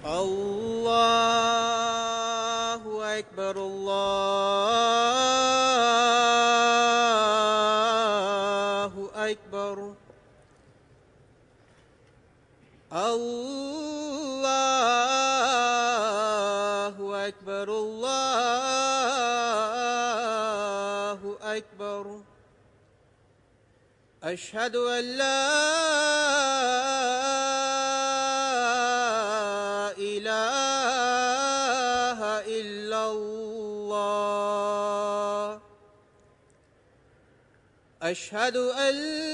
الله أكبر الله أكبر الله أكبر الله أكبر أشهد أن لا إله إلا الله أشهد أن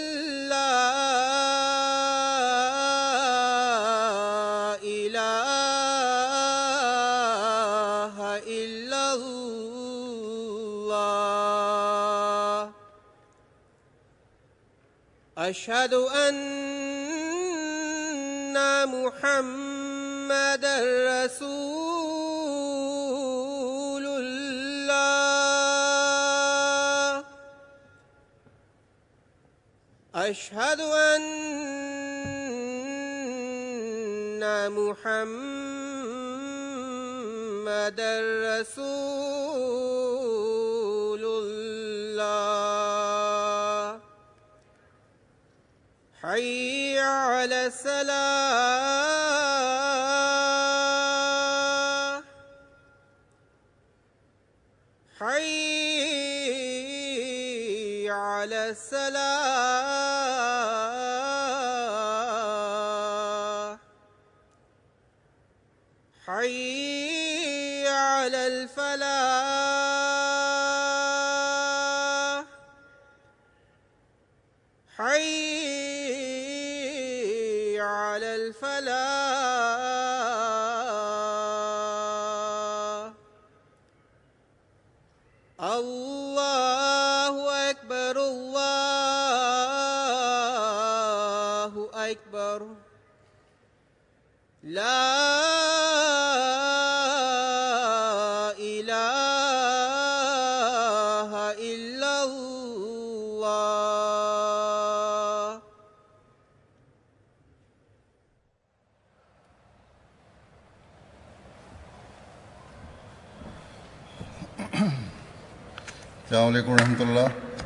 لا إله إلا الله أشهد أن محمد رسول الله أشهد أن محمد رسول الله حي على السلام حي على السلام حي على الفلاح حي على الفلاح الله أكبر الله أكبر لا إله إلا الله السلام علیکم ورحمۃ اللہ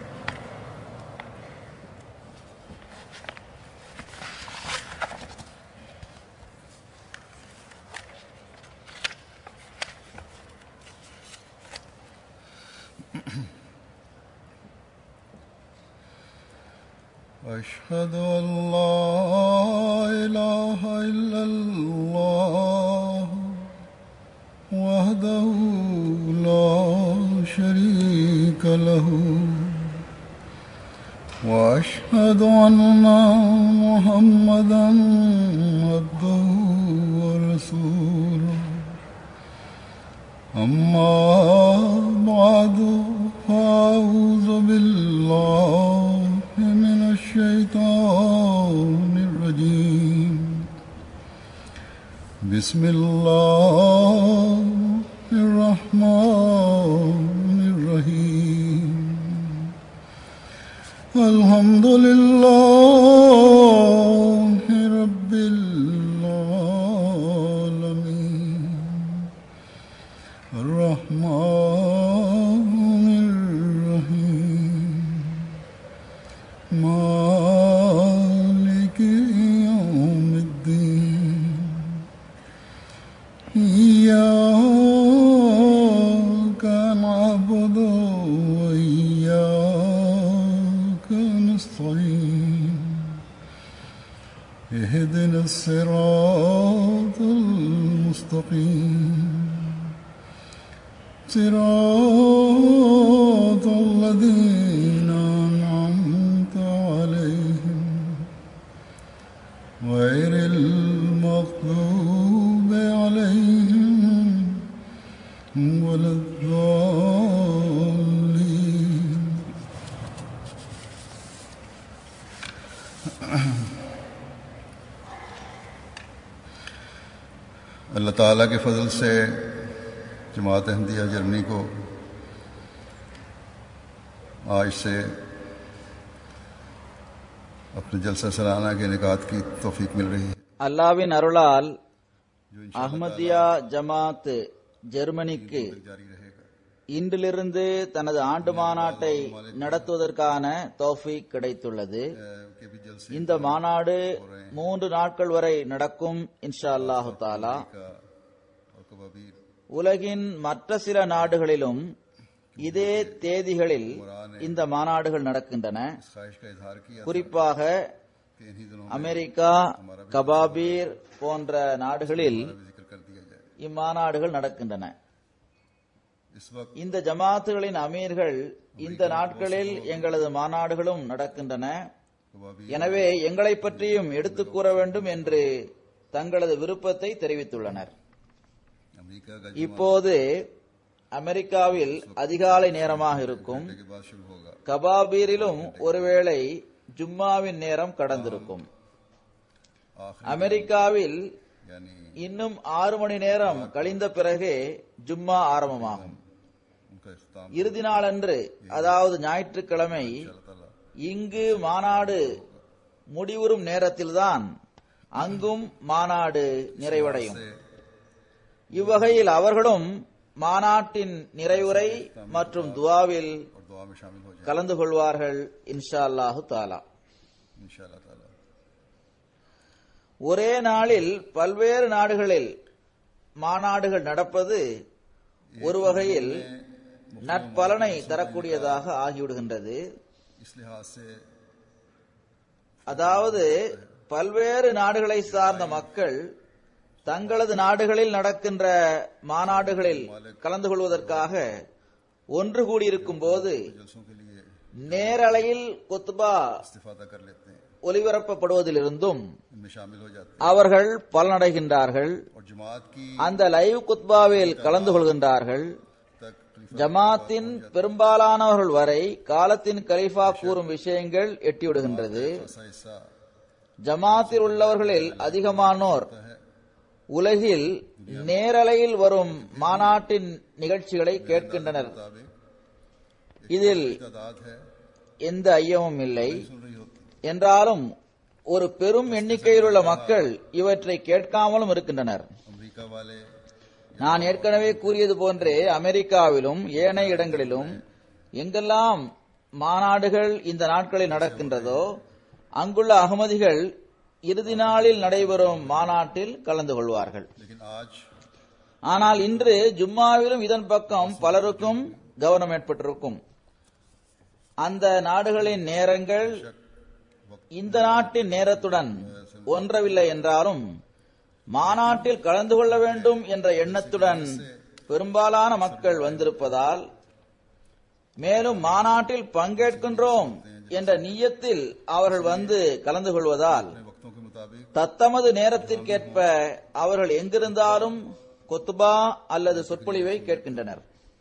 أشهد أن لا إله إلا الله وحده لا شريك له واشهد ان محمدا عبده ورسوله اما بعد فاعوذ بالله من الشيطان الرجيم بسم الله الرحمن الرحيم الحمد لله رب العالمين الرحمن الرحيم مالك يوم الدين إياك نعبد وإياك نستعين اهدنا الصراط المستقيم صراط الذين أنعمت عليهم غير المغضوب عليهم ولا الضالين अल्लाह ताला के फजल से जमात अहमदिया जर्मनी को आज से अपने जलसा सालाना के निकात की तौफीक मिल रही है அல்லாவின் அருளால் जो इंशाअल्लाह அஹ்மதியா ஜமாத் ஜெர்மனிக்கு तक जारी रहेगा இன்றிலிருந்து தனது ஆண்டு மாநாட்டை நடத்துவதற்கான தௌஃபீக் கிடைத்துள்ளது अ, के भी जलसे இந்த மாநாடு மூன்று நாட்கள் வரை நடக்கும் இன்ஷா அல்லாஹு தாலா का और कबाबीर உலகின் மற்ற சில நாடுகளிலும் இதே தேதிகளில் இந்த மாநாடுகள் நடக்கின்றன इस ख्वाहिश का इजहार किया था குறிப்பாக कि इन्हीं दिनों में அமெரிக்கா கபாபீர் போன்ற நாடுகளில் भी जिक्र कर दिया जाए இம்மாநாடுகள் நடக்கின்றன इस वक्त இந்த ஜமாத்துகளின் அமீர்கள் இந்த நாட்களில் எங்களது மாநாடுகளும் நடக்கின்றன कबाबीर எனவே எங்களை பற்றியும் எடுத்துக் கூற வேண்டும் என்று தங்களது விருப்பத்தை தெரிவித்துள்ளனர் अमेरिका का இப்போது அமெரிக்காவில் அதிகாலை நேரமாக இருக்கும் जुम्मे के बाद शुरू होगा கபாபீரிலும் ஒருவேளை ஜும்மாவின் நேரம் கடந்திருக்கும் आखिरी அமெரிக்காவில் यानी இன்னும் ஆறு மணி நேரம் கழிந்த பிறகே ஜும்மா ஆரம்பமாகும் उनका इख्ताम இறுதி நாளன்று அதாவது ஞாயிற்றுக்கிழமை अल्लाह ताला இங்கு மாநாடு முடிவுறும் நேரத்தில்தான் அங்கும் மாநாடு நிறைவடையும் से இவ்வகையில் அவர்களும் மாநாட்டின் நிறைவுரை மற்றும் துவாவில் और दुआ में शामिल हो जाए கலந்து கொள்வார்கள் இன்ஷா அல்லாஹு தாலா इंशाअल्लाह ताला ஒரே நாளில் பல்வேறு நாடுகளில் மாநாடுகள் நடப்பது ஒரு வகையில் நற்பலனை தரக்கூடியதாக ஆகிவிடுகின்றது इस लिहाज से அதாவது பல்வேறு நாடுகளை சார்ந்த மக்கள் தங்களது நாடுகளில் நடக்கின்ற மாநாடுகளில் கலந்து கொள்வதற்காக ஒன்று கூடியிருக்கும் போது जलसों के लिए நேரலையில் குத்பா इस्तीफादा कर लेते हैं ஒலிபரப்பப்படுவதிலிருந்தும் इनमें शामिल हो जाते அவர்கள் பலனடைகின்றார்கள் हैं और जमात की அந்த லைவ் குத்பாவில் கலந்து கொள்கின்றார்கள் तक खलीफा ஜமாத்தின் பெரும்பாலானவர்கள் வரை காலத்தின் கலீஃபா கூறும் விஷயங்கள் எட்டிவிடுகின்றது ऐसा हिस्सा ஜமாத்தில் உள்ளவர்களில் அதிகமானோர் உலகில் நேரலையில் வரும் மாநாட்டின் நிகழ்ச்சிகளை கேட்கின்றனர் मुताबिक இதில் तादाद है எந்த ஐயமும் இல்லை सुन रही होती என்றாலும் ஒரு பெரும் எண்ணிக்கையில் உள்ள மக்கள் இவற்றை கேட்காமலும் இருக்கின்றனர் अमेरिका वाले நான் ஏற்கனவே கூறியது போன்றே அமெரிக்காவிலும் ஏனைய இடங்களிலும் எங்கெல்லாம் மாநாடுகள் இந்த நாட்களில் நடக்கின்றதோ அங்குள்ள அகமதிகள் இறுதி நாளில் நடைபெறும் மாநாட்டில் கலந்து கொள்வார்கள் लेकिन आज ஆனால் இன்று ஜும்மாவிலும் இதன் பக்கம் பலருக்கும் கவனம் ஏற்பட்டிருக்கும் அந்த நாடுகளின் நேரங்கள் இந்த நாட்டின் நேரத்துடன் ஒன்றவில்லை என்றாலும் மாநாட்டில் கலந்து கொள்ள வேண்டும் என்ற எண்ணத்துடன் பெரும்பாலான மக்கள் வந்திருப்பதால் மேலும் மாநாட்டில் பங்கேற்கின்றோம் என்ற நியத்தில் அவர்கள் வந்து கலந்து கொள்வதால் अपने वक्तों के मुताबिक தத்தமது நேரத்திற்கேற்ப அவர்கள் எங்கிருந்தாலும் கொத்துபா அல்லது சொற்பொழிவை கேட்கின்றனர்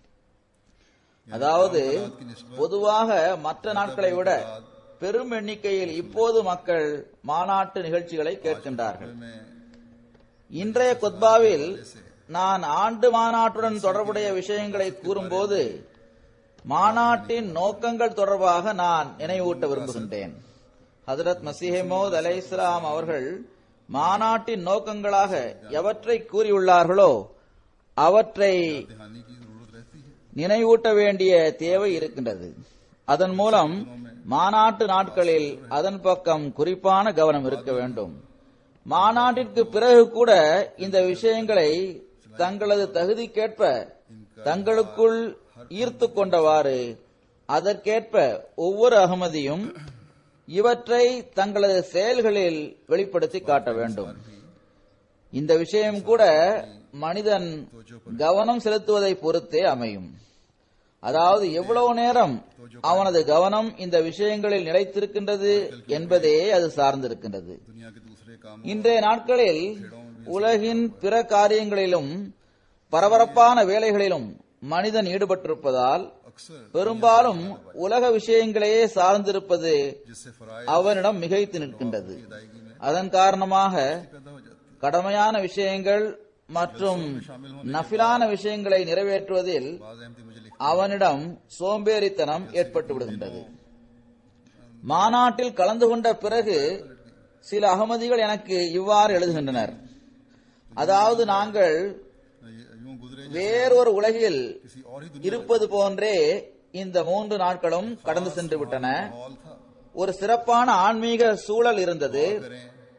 அதாவது பொதுவாக மற்ற நாட்களை விட பெரும் எண்ணிக்கையில் இப்போது மக்கள் மாநாட்டு நிகழ்ச்சிகளை கேட்கின்றார்கள் में இன்றைய கொத்பாவில் நான் ஆண்டு மாநாட்டுடன் தொடர்புடைய விஷயங்களை கூறும்போது மாநாட்டின் நோக்கங்கள் தொடர்பாக நான் நினைவூட்ட விரும்புகின்றேன் ஹதரத் மசிஹமோத் அலை இஸ்லாம் அவர்கள் மாநாட்டின் நோக்கங்களாக எவற்றை கூறியுள்ளார்களோ அவற்றை ध्यानी की जरूरत रहती है நினைவூட்ட வேண்டிய தேவை இருக்கின்றது அதன் மூலம் மாநாட்டு நாட்களில் அதன் பக்கம் குறிப்பான கவனம் இருக்க வேண்டும் மாநாட்டிற்கு பிறகு கூட இந்த விஷயங்களை தங்களது தகுதிக்கேற்ப தங்களுக்குள் ஈர்த்து கொண்டவாறு அதற்கேற்ப ஒவ்வொரு அகமதியும் இவற்றை தங்களது செயல்களில் வெளிப்படுத்தி காட்ட வேண்டும் இந்த விஷயம் கூட மனிதன் கவனம் செலுத்துவதை பொறுத்தே அமையும் அதாவது எவ்வளவு நேரம் அவனது கவனம் இந்த விஷயங்களில் நிலைத்திருக்கின்றது என்பதே அது சார்ந்திருக்கின்றது दुनिया के दूसरे काम இன்றைய நாட்களில் உலகின் பிற காரியங்களிலும் பரபரப்பான வேலைகளிலும் மனிதன் ஈடுபட்டிருப்பதால் अक्सर பெரும்பாலும் உலக விஷயங்களையே சார்ந்திருப்பது जिससे फराइज அவனிடம் மிகைத்து நிற்கின்றது की अदायगी में அதன் காரணமாக पैदा हो जाती கடமையான விஷயங்கள் மற்றும் நஃபிலான விஷயங்களை நிறைவேற்றுவதில் है बाज अहमदी मुझे लिख அவனிடம் சோம்பேறித்தனம் ஏற்பட்டு விடுகின்றது மாநாட்டில் கலந்து கொண்ட பிறகு சில அகமதிகள் எனக்கு இவ்வாறு எழுதுகின்றனர் அதாவது நாங்கள் ये- यूं गुजरे வேறொரு உலகில் किसी और ही दुनिया இருப்பது போன்றே இந்த மூன்று நாட்களும் கடந்து சென்று விட்டன हॉल था ஒரு சிறப்பான ஆன்மீக சூழல் இருந்தது करें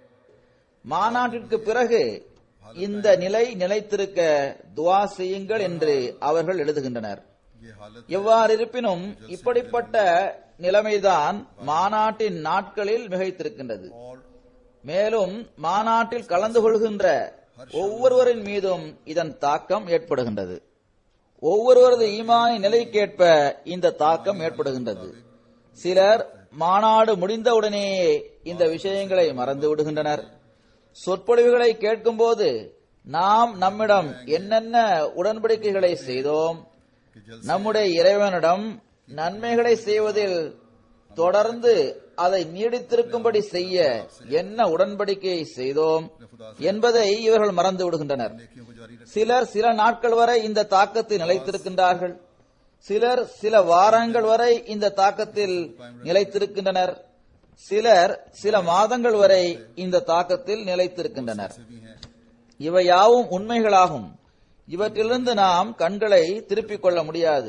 மாநாட்டிற்கு பிறகு இந்த நிலை நிலைத்திருக்க துவா செய்யுங்கள் என்று அவர்கள் எழுதுகின்றனர் ये हालत எவ்வாறு இருப்பினும் இப்படிப்பட்ட நிலைமைதான் மாநாட்டின் நாட்களில் மிகைத்திருக்கின்றது और மேலும் மாநாட்டில் கலந்து கொள்கின்ற ஒவ்வொருவரின் மீதும் இதன் தாக்கம் ஏற்படுகின்றது ஒவ்வொருவரது ஈமானின் நிலைக்கேற்ப இந்த தாக்கம் ஏற்படுகின்றது சிலர் மாநாடு முடிந்தவுடனேயே இந்த விஷயங்களை மறந்து விடுகின்றனர் சொற்பொழிவுகளை கேட்கும்போது நாம் நம்மிடம் என்னென்ன உடன்படிக்கைகளை செய்தோம் कि जल நம்முடைய இறைவனிடம் நன்மைகளை செய்வதில் தொடர்ந்து அதை நீடித்திருக்கும்படி செய்ய என்ன உடன்படிக்கையை செய்தோம் என்பதை இவர்கள் மறந்து விடுகின்றனர் नेकियों को जारी रख சிலர் சில நாட்கள் வரை இந்த தாக்கத்தில் நிலைத்திருக்கின்றார்கள் சிலர் சில வாரங்கள் வரை இந்த தாக்கத்தில் நிலைத்திருக்கின்றனர் சிலர் சில மாதங்கள் வரை இந்த தாக்கத்தில் நிலைத்திருக்கின்றனர் से भी हैं இவை யாவும் உண்மைகளாகும் இவற்றிலிருந்து நாம் கண்களை திருப்பிக் கொள்ள முடியாது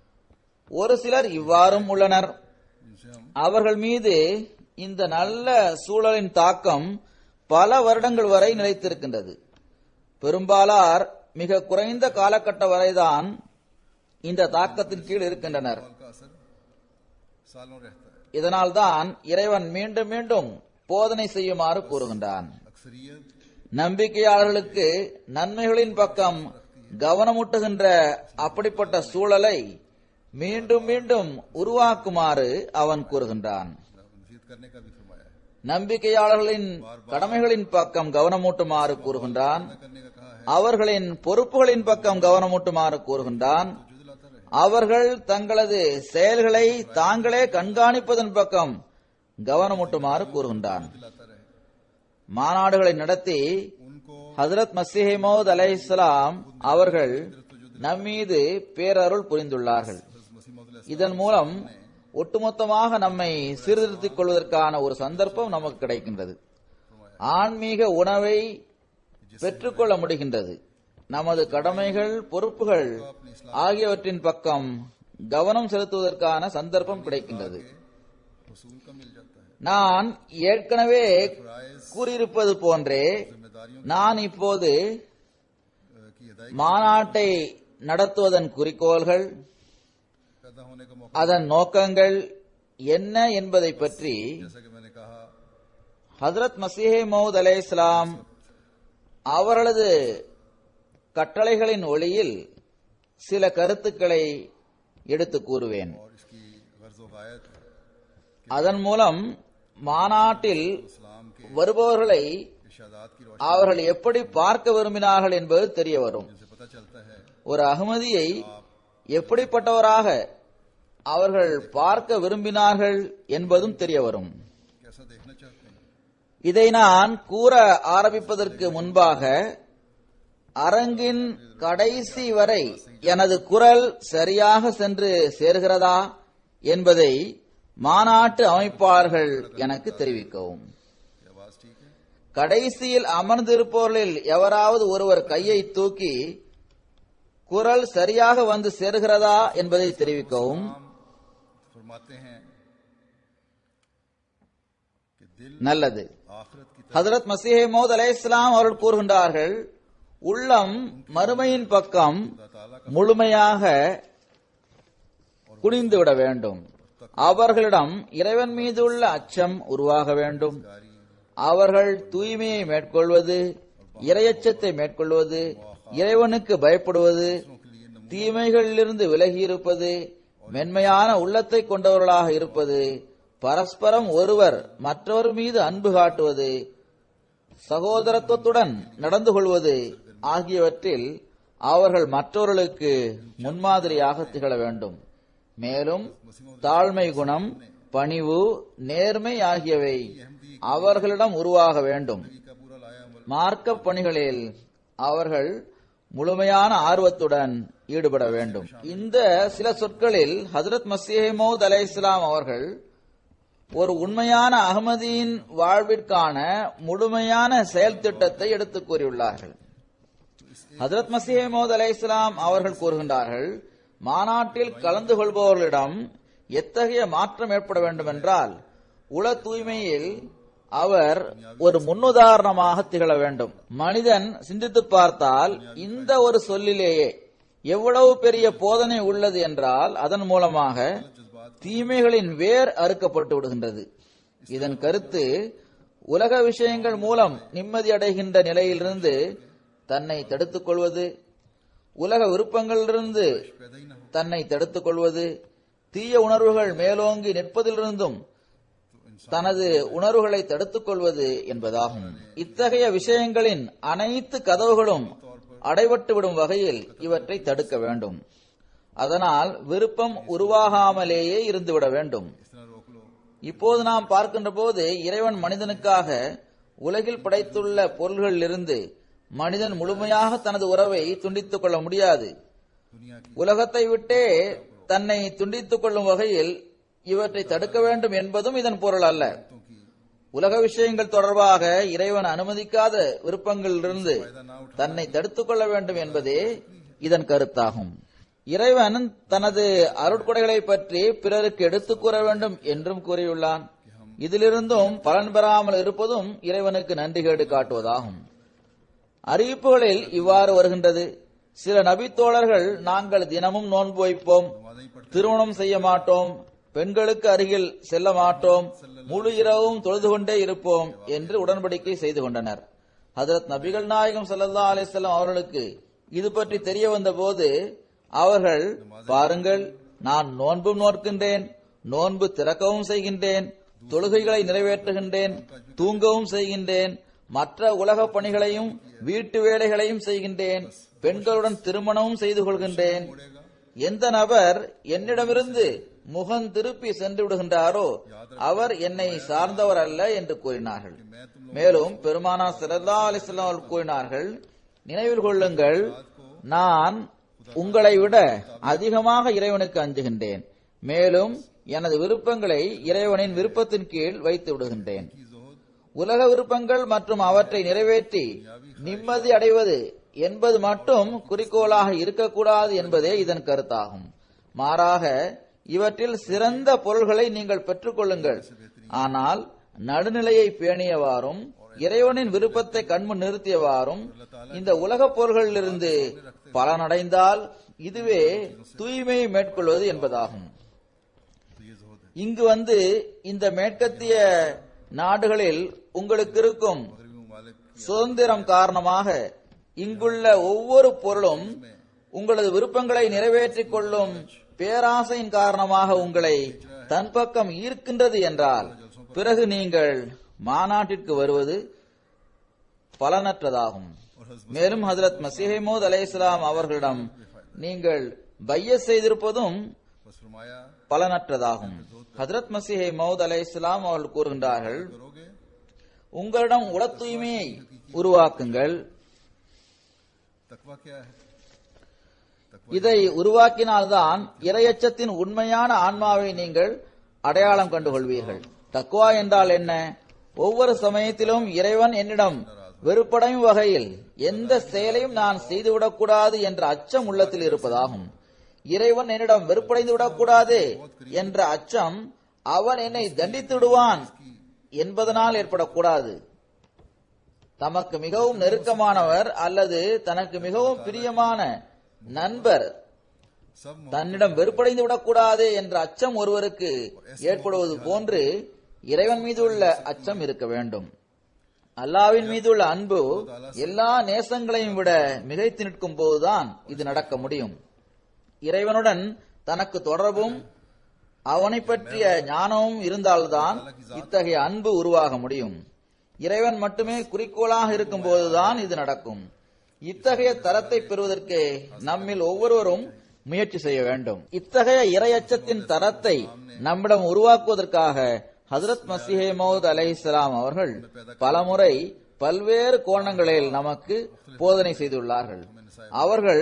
ஒரு சிலர் இவ்வாறும் உள்ளனர் जिनसे हम அவர்கள் மீது இந்த நல்ல சூழலின் தாக்கம் பல வருடங்கள் வரை நிலைத்திருக்கின்றது பெரும்பாலார் மிக குறைந்த காலகட்ட வரைதான் இந்த தாக்கத்தின் கீழ் இருக்கின்றனர் हॉल का असर सालों रहता है இதனால்தான் இறைவன் மீண்டும் மீண்டும் போதனை செய்யுமாறு கூறுகின்றான் अक्सरियत நம்பிக்கையாளர்களுக்கு நன்மைகளின் பக்கம் கவனமூட்டுகின்ற அப்படிப்பட்ட சூழலை மீண்டும் மீண்டும் உருவாக்குமாறு அவன் கூறுகின்றான் नसीहत करने का भी फरमाया है நம்பிக்கையாளர்களின் கடமைகளின் பக்கம் கவனமூட்டுமாறு கூறுகின்றான் करने का कहा है அவர்களின் பொறுப்புகளின் பக்கம் கவனமூட்டுமாறு கூறுகின்றான் जुदलाता रहे அவர்கள் தங்களது செயல்களை தாங்களே கண்காணிப்பதன் பக்கம் கவனமூட்டுமாறு கூறுகின்றான் दिलाता रहे மாநாடுகளை நடத்தி उनको ஹசரத் மசீஹமோத் அலைஹிஸ்ஸலாம் அவர்கள் நம்மீது பேரருள் புரிந்துள்ளார்கள் मसीह मौद இதன் மூலம் ஒட்டுமொத்தமாக நம்மை சீர்திருத்திக் கொள்வதற்கான ஒரு சந்தர்ப்பம் நமக்கு கிடைக்கின்றது ஆன்மீக உணவை பெற்றுக்கொள்ள முடிகின்றது நமது கடமைகள் பொறுப்புகள் ஆகியவற்றின் பக்கம் கவனம் செலுத்துவதற்கான சந்தர்ப்பம் கிடைக்கின்றது वसूल का मिल जाता है நான் ஏற்கனவே கூறியிருப்பது போன்றே जिम्मेदारियों நான் இப்போது अ, की अदायगी மாநாட்டை நடத்துவதன் குறிக்கோள்கள் पैदा होने का मौका அதன் நோக்கங்கள் என்ன என்பதை பற்றி जैसा कि मैंने कहा ஹஜரத் மசீஹே மௌத் அலே இஸ்லாம் அவர்களது கட்டளைகளின் ஒளியில் சில கருத்துக்களை எடுத்து கூறுவேன் और इसकी गर्ज गायत அதன் மூலம் மாநாட்டில் इस्लाम के வருபவர்களை इर्शादात की रोशनी அவர்கள் எப்படி பார்க்க விரும்பினார்கள் என்பது தெரிய வரும் से पता चलता है ஒரு அகமதியை எப்படிப்பட்டவராக அவர்கள் பார்க்க விரும்பினார்கள் என்பதும் தெரிய வரும் कैसा देखना चाहते हैं இதை நான் கூற ஆரம்பிப்பதற்கு முன்பாக அரங்கின் கடைசி வரை எனது குரல் சரியாக சென்று சேர்கிறதா என்பதை மாநாட்டு அமைப்பாளர்கள் எனக்கு தெரிவிக்கவும் ये आवाज ठीक है கடைசியில் அமர்ந்திருப்பவர்களில் எவராவது ஒருவர் கையை தூக்கி குரல் சரியாக வந்து சேர்கிறதா என்பதை தெரிவிக்கவும் हम फरमाते हैं कि दिल நல்லது आखिरत की ஹதரத் மசீஹே மோத் அலை இஸ்லாம் அவர்கள் கூறுகின்றார்கள் உள்ளம் மறுமையின் பக்கம் முழுமையாக குனிந்துவிட வேண்டும் அவர்களிடம் இறைவன் மீதுள்ள அச்சம் உருவாக வேண்டும் அவர்கள் தூய்மையை மேற்கொள்வது இரையச்சத்தை மேற்கொள்வது இறைவனுக்கு பயப்படுவது தீமைகளிலிருந்து விலகி இருப்பது மென்மையான உள்ளத்தை கொண்டவர்களாக இருப்பது பரஸ்பரம் ஒருவர் மற்றவர் மீது அன்பு காட்டுவது சகோதரத்துவத்துடன் நடந்து கொள்வது ஆகியவற்றில் அவர்கள் மற்றவர்களுக்கு முன்மாதிரியாக திகழ வேண்டும் மேலும் தாழ்மை குணம் பணிவு நேர்மை ஆகியவை அவர்களிடம் உருவாக வேண்டும் का पूरा लाया अमल மார்க்க பணிகளில் அவர்கள் முழுமையான ஆர்வத்துடன் ஈடுபட வேண்டும் இந்த சில சொற்களில் ஹஜரத் மசீமோத் அலை இஸ்லாம் அவர்கள் ஒரு உண்மையான அகமதியின் வாழ்விற்கான முழுமையான செயல் திட்டத்தை எடுத்துக் கூறியுள்ளார்கள் ஹஜரத் மசீமோத் அலை இஸ்லாம் அவர்கள் கூறுகின்றார்கள் மாநாட்டில் கலந்து கொள்பவர்களிடம் எத்தகைய மாற்றம் ஏற்பட வேண்டும் என்றால் உள தூய்மையில் அவர் ஒரு முன்னுதாரணமாக திகழ வேண்டும் மனிதன் சிந்தித்து பார்த்தால் இந்த ஒரு சொல்லிலேயே எவ்வளவு பெரிய போதனை உள்ளது என்றால் அதன் மூலமாக தீமைகளின் வேர் அறுக்கப்பட்டு விடுகின்றது இதன் கருத்து உலக விஷயங்கள் மூலம் நிம்மதி அடைகின்ற நிலையிலிருந்து தன்னை தடுத்துக் கொள்வது உலக விருப்பங்களிலிருந்து தன்னை தடுத்துக் கொள்வது தீய உணர்வுகள் மேலோங்கி நிற்பதிலிருந்தும் தனது உணர்வுகளை தடுத்துக் கொள்வது என்பதாகும் இத்தகைய விஷயங்களின் அனைத்து கதவுகளும் அடைபட்டு விடும் வகையில் இவற்றை தடுக்க வேண்டும் அதனால் விருப்பம் உருவாகாமலேயே இருந்துவிட வேண்டும் இப்போது நாம் பார்க்கின்ற போது இறைவன் மனிதனுக்காக உலகில் படைத்துள்ள பொருள்களிலிருந்து மனிதன் முழுமையாக தனது உறவை துண்டித்துக் கொள்ள முடியாது உலகத்தை விட்டே தன்னை துண்டித்துக் கொள்ளும் வகையில் இவற்றை தடுக்க வேண்டும் என்பதும் இதன் பொருள் அல்ல உலக விஷயங்கள் தொடர்பாக இறைவன் அனுமதிக்காத விருப்பங்களிலிருந்து தன்னை தடுத்துக் கொள்ள வேண்டும் என்பதே இதன் கருத்தாகும் இறைவன் தனது அருட்கொடைகளை பற்றி பிறருக்கு எடுத்துக் கூற வேண்டும் என்றும் கூறியுள்ளான் இதிலிருந்தும் பலன் பெறாமல் இருப்பதும் இறைவனுக்கு நன்றிகேடு காட்டுவதாகும் அறிவிப்புகளில் இவ்வாறு வருகின்றது சில நபித்தோழர்கள் நாங்கள் தினமும் நோன்பு வைப்போம் திருமணம் செய்ய மாட்டோம் பெண்களுக்கு அருகில் செல்ல மாட்டோம் முழு இரவும் தொழுது கொண்டே இருப்போம் என்று உடன்படிக்கை செய்து கொண்டனர் ஹதரத் நபிகள் நாயகம் சல்லா அலிஸ்லாம் அவர்களுக்கு இது பற்றி தெரிய வந்த போது அவர்கள் பாருங்கள் நான் நோன்பும் நோக்கின்றேன் நோன்பு திறக்கவும் செய்கின்றேன் தொழுகைகளை நிறைவேற்றுகின்றேன் தூங்கவும் செய்கின்றேன் மற்ற உலக பணிகளையும் வீட்டு வேலைகளையும் செய்கின்றேன் பெண்களுடன் திருமணமும் செய்து கொள்கின்றேன் எந்த நபர் என்னிடமிருந்து முகம் திருப்பி சென்று விடுகின்றாரோ அவர் என்னை சார்ந்தவர் அல்ல என்று கூறினார்கள் மேலும் பெருமானா சிறந்தா அலிஸ்லாம் அவர்கள் கூறினார்கள் நினைவில் கொள்ளுங்கள் நான் உங்களை விட அதிகமாக இறைவனுக்கு அஞ்சுகின்றேன் மேலும் எனது விருப்பங்களை இறைவனின் விருப்பத்தின் கீழ் வைத்து விடுகின்றேன் உலக விருப்பங்கள் மற்றும் அவற்றை நிறைவேற்றி நிம்மதி அடைவது என்பது மட்டும் குறிக்கோளாக இருக்கக்கூடாது என்பதே இதன் கருத்தாகும் மாறாக இவற்றில் சிறந்த பொருள்களை நீங்கள் பெற்றுக்கொள்ளுங்கள் ஆனால் நடுநிலையை பேணியவாறும் இறைவனின் விருப்பத்தை கண்முன் நிறுத்தியவாறும் இந்த உலகப் பொருள்களிலிருந்து பலனடைந்தால் இதுவே தூய்மையை மேற்கொள்வது என்பதாகும் இங்கு வந்து இந்த மேற்கத்திய நாடுகளில் உங்களுக்கு இருக்கும் சுதந்திரம் காரணமாக இங்குள்ள ஒவ்வொரு பொருளும் உங்களது விருப்பங்களை நிறைவேற்றிக் கொள்ளும் பேராசையின் காரணமாக உங்களை தன் பக்கம் ஈர்க்கின்றது என்றால் பிறகு நீங்கள் மாநாட்டிற்கு வருவது பலனற்றதாகும் மேலும் ஹசரத் மசிஹமூத் அலை இஸ்லாம் அவர்களிடம் நீங்கள் பைய செய்திருப்பதும் बस फरमाया பலனற்றதாகும் ஹதரத் மசிஹை மௌத் அலை இஸ்லாம் அவர்கள் கூறுகின்றார்கள் करोगे உங்களிடம் உள தூய்மையை உருவாக்குங்கள் तकवा क्या है இதை உருவாக்கினால்தான் இரையச்சத்தின் உண்மையான ஆன்மாவை நீங்கள் அடையாளம் கண்டுகொள்வீர்கள் தக்குவா என்றால் என்ன ஒவ்வொரு சமயத்திலும் இறைவன் என்னிடம் வெறுப்படையும் வகையில் எந்த செயலையும் நான் செய்துவிடக்கூடாது என்ற அச்சம் உள்ளத்தில் இருப்பதாகும் இறைவன் என்னிடம் வெறுப்படைந்து விடக்கூடாது என்ற அச்சம் அவன் என்னை தண்டித்து விடுவான் என்பதனால் ஏற்படக்கூடாது தமக்கு மிகவும் நெருக்கமானவர் அல்லது தனக்கு மிகவும் பிரியமான நண்பர் सब தன்னிடம் வெறுப்படைந்து விடக்கூடாது என்ற அச்சம் ஒருவருக்கு ஏற்படுவது போன்று இறைவன் மீது உள்ள அச்சம் இருக்க வேண்டும் அல்லாவின் மீது உள்ள அன்பு எல்லா நேசங்களையும் விட மிகைத்து நிற்கும் போதுதான் இது நடக்க முடியும் இறைவனுடன் தனக்கு தொடர்பும் அவனை பற்றிய ஞானமும் இருந்தால்தான் இத்தகைய அன்பு உருவாக முடியும் இறைவன் மட்டுமே குறிக்கோளாக இருக்கும் போதுதான் இது நடக்கும் இத்தகைய தரத்தை பெறுவதற்கு நம்மில் ஒவ்வொருவரும் முயற்சி செய்ய வேண்டும் இத்தகைய இரையச்சத்தின் தரத்தை நம்மிடம் உருவாக்குவதற்காக ஹசரத் மசிஹே மௌத் அலைஹிஸ்ஸலாம் அவர்கள் பலமுறை பல்வேறு கோணங்களில் நமக்கு போதனை செய்துள்ளார்கள் அவர்கள்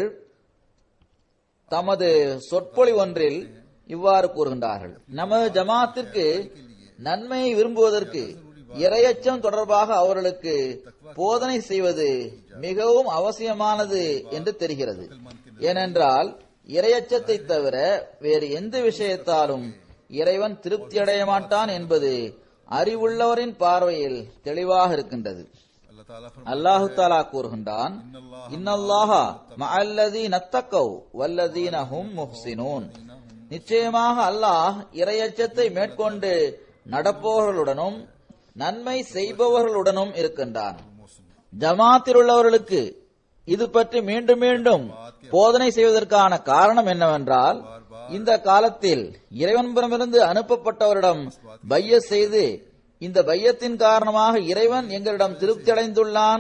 தமது சொற்பொழி ஒன்றில் இவ்வாறு கூறுகின்றார்கள் நமது ஜமாத்திற்கு நன்மையை விரும்புவதற்கு இரையச்சம் தொடர்பாக அவர்களுக்கு போதனை செய்வது மிகவும் அவசியமானது என்று தெரிகிறது ஏனென்றால் இரையச்சத்தை தவிர வேறு எந்த விஷயத்தாலும் இறைவன் திருப்தி அடைய மாட்டான் என்பது அறிவுள்ளவரின் பார்வையில் தெளிவாக இருக்கின்றது अल्लाह ताला फरमाता அல்லாஹு தாலா கூறுகின்றான் இன்னல்லாஹா மஅல்லதீன தக்கவ் வல்லதீன ஹும் முஹ்சினூன் நிச்சயமாக அல்லாஹ் இரையச்சத்தை மேற்கொண்டு நடப்பவர்களுடனும் நன்மை செய்பவர்களுடனும் இருக்கின்றான் ஜமாத்தில் உள்ளவர்களுக்கு இது பற்றி மீண்டும் மீண்டும் போதனை செய்வதற்கான காரணம் என்னவென்றால் இந்த காலத்தில் இறைவன்புறமிருந்து அனுப்பப்பட்டவரிடம் பைய செய்து இந்த பையத்தின் காரணமாக இறைவன் எங்களிடம் திருப்தி அடைந்துள்ளான்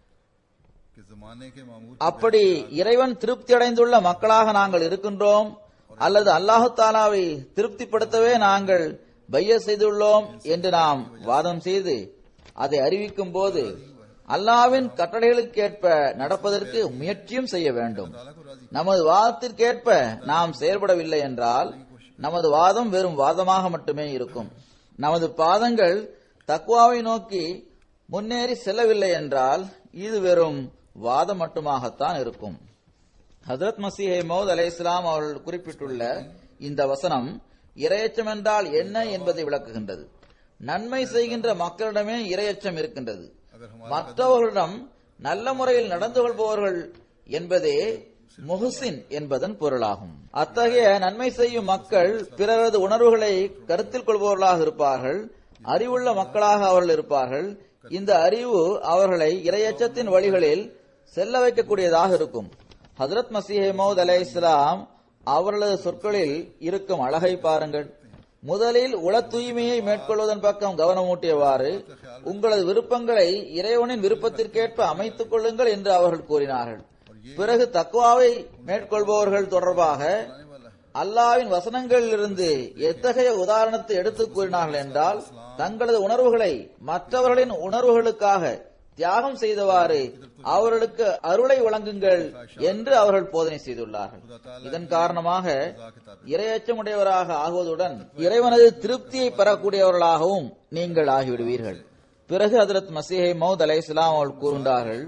कि जमाने के मामूर அப்படி இறைவன் திருப்தி அடைந்துள்ள மக்களாக நாங்கள் இருக்கின்றோம் அல்லது அல்லாஹு தாலாவை திருப்திப்படுத்தவே நாங்கள் பைய செய்துள்ளோம் என்று நாம் வாதம் செய்து அதை அறிவிக்கும் போது அல்லாவின் கட்டளைகளுக்கேற்ப நடப்பதற்கு முயற்சியும் செய்ய வேண்டும் நமது வாதத்திற்கேற்ப நாம் செயல்படவில்லை என்றால் நமது வாதம் வெறும் வாதமாக மட்டுமே இருக்கும் நமது பாதங்கள் தக்குவாவை நோக்கி முன்னேறி செல்லவில்லை என்றால் இது வெறும் வாதம் மட்டுமாகத்தான் இருக்கும் ஹசரத் மசீஹே மௌத் அலை இஸ்லாம் அவர்கள் குறிப்பிட்டுள்ள இந்த வசனம் இரையச்சம் என்றால் என்ன என்பதை விளக்குகின்றது நன்மை செய்கின்ற மக்களிடமே இரையச்சம் இருக்கின்றது மற்றவர்களிடம் நல்ல முறையில் நடந்து கொள்பவர்கள் என்பதே முஹசின் என்பதன் பொருளாகும் அத்தகைய நன்மை செய்யும் மக்கள் பிறரது உணர்வுகளை கருத்தில் கொள்பவர்களாக இருப்பார்கள் அறிவுள்ள மக்களாக அவர்கள் இருப்பார்கள் இந்த அறிவு அவர்களை இரையச்சத்தின் வழிகளில் செல்ல வைக்கக்கூடியதாக இருக்கும் ஹஜரத் மசீஹே மௌத் அலை இஸ்லாம் அவர்களது சொற்களில் இருக்கும் அழகை பாருங்கள் முதலில் உள தூய்மையை மேற்கொள்வதன் பக்கம் கவனமூட்டியவாறு உங்களது விருப்பங்களை இறைவனின் விருப்பத்திற்கேற்ப அமைத்துக் கொள்ளுங்கள் என்று அவர்கள் கூறினார்கள் பிறகு தக்குவாவை மேற்கொள்பவர்கள் தொடர்பாக அல்லாவின் வசனங்களிலிருந்து எத்தகைய உதாரணத்தை எடுத்துக் கூறினார்கள் என்றால் தங்களது உணர்வுகளை மற்றவர்களின் உணர்வுகளுக்காக தியாகம் செய்தவாறு அவர்களுக்கு அருளை வழங்குங்கள் என்று அவர்கள் போதனை செய்துள்ளார்கள் இதன் காரணமாக இரையச்சமுடையவராக ஆகுவதுடன் இறைவனது திருப்தியை பெறக்கூடியவர்களாகவும் நீங்கள் ஆகிவிடுவீர்கள் பிறகு ஹதரத் மசீஹை மௌத் அலை இஸ்லாம் அவர்கள் கூறுகின்றார்கள்